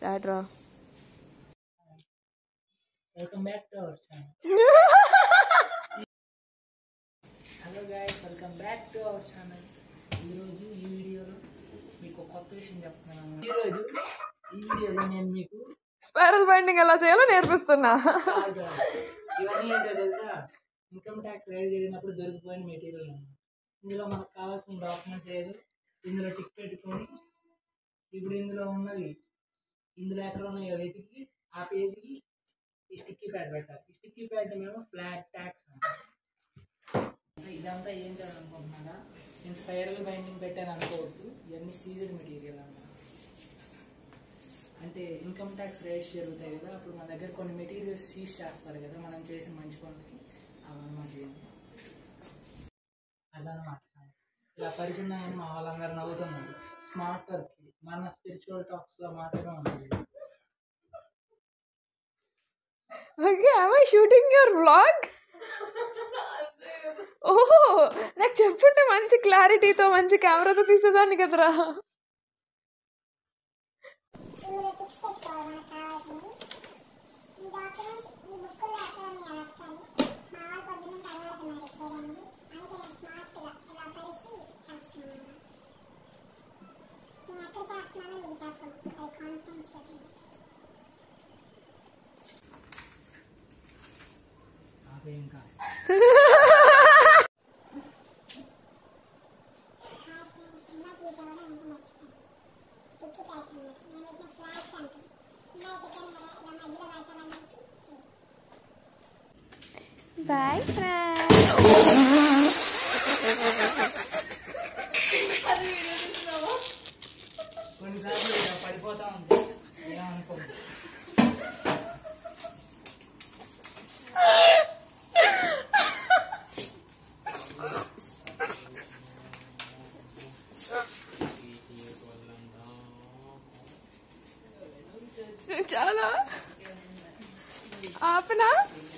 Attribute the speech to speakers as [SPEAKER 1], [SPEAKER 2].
[SPEAKER 1] That రా
[SPEAKER 2] welcome back to our channel hello guys welcome back to our channel ఈరోజు ఈ వీడియోలో మీకు ఒక కొత్త విషయం చెప్తున్నాను ఈరోజు ఈ వీడియోలో నేను మీకు
[SPEAKER 1] స్పైరల్ బైండింగ్ ఎలా చేయాలో నేర్పిస్తున్నా
[SPEAKER 2] కాదు కాదు. ఇవన్నీ ఏంటో తెలుసా ఇన్కమ్ ట్యాక్స్ రైడ్ జరిగినప్పుడు దొరికిపోయిన మెటీరియల్ అన్నమాట. ఇందులో మనకు కావాల్సిన డాక్యుమెంట్స్ ఏదో ఇందులో టిక్ పెట్టుకొని ఇప్పుడు ఇందులో ఉన్నవి ఇందులో ఎక్కడ ఉన్నాయో వెతికి ఆ పేజీకి ఈ స్టిక్కీ ప్యాడ్ పెట్టాలి ఈ స్టిక్కీ ప్యాడ్ మేము ఫ్లాట్ ట్యాక్స్ అంటాం ఇదంతా ఏం చేయాలనుకుంటున్నారా నేను స్పైరల్ బైండింగ్ పెట్టాను అనుకోవద్దు ఇవన్నీ సీజెడ్ మెటీరియల్ అన్నమాట అంటే ఇన్కమ్ ట్యాక్స్ రేట్స్ జరుగుతాయి కదా అప్పుడు మన దగ్గర కొన్ని మెటీరియల్స్ సీజ్ చేస్తారు కదా మనం చేసిన మంచి పనులకి అవన్నమాట ఇవన్నీ. అదనమాట సంగతి. ఇలా పరిచున్నాయని మా వాళ్ళందరూ నవ్వుతున్నారు స్మార్ట్ వర్క్ మన స్పిరిచువల్ టాక్స్ లో మాత్రమే ఉంటుంది
[SPEAKER 1] okay I shooting your vlog ఓహో నాకు చెప్పుంటే మంచి క్లారిటీతో మంచి కెమెరాతో తీసేదాన్ని కదరా
[SPEAKER 3] ఇందులో టిక్స్ పెట్టుకోవాలి మనకు కావాల్సింది ఈ డాక్యుమెంట్స్ ఈ బుక్లో ఎక్కడ ఉన్నాయి వెతకాలి మా వాళ్ళు పొద్దున్న చదవడుతున్నారు చేయడానికి అందుకే నేను స్మార్ట్గా ఇలా పరిచి చేస్తున్నాను నేను ఎక్కడ చేస్తున్నానో మీకు చెప్పను అది కాన్ఫిడెన్షియల్
[SPEAKER 2] అదేం కాదు
[SPEAKER 3] హాయ్ ఫ్రెండ్స్ సినిమా తీసేవాడు ఇంకా మర్చిపోయాను స్టిక్కీ ప్యాడ్స్ అన్నమాట నేను పెట్టిన ఫ్లాగ్స్ అంటాను ఇలా పెట్టాను కదా ఇలా మధ్యలో పెట్టాలని
[SPEAKER 1] బాయ్ ఫ్రెండ్
[SPEAKER 2] కొన్నిసార్లు ఇలా పడిపోతా ఉంటాయి ఏమనుకోండి
[SPEAKER 1] చాలా ఆపనా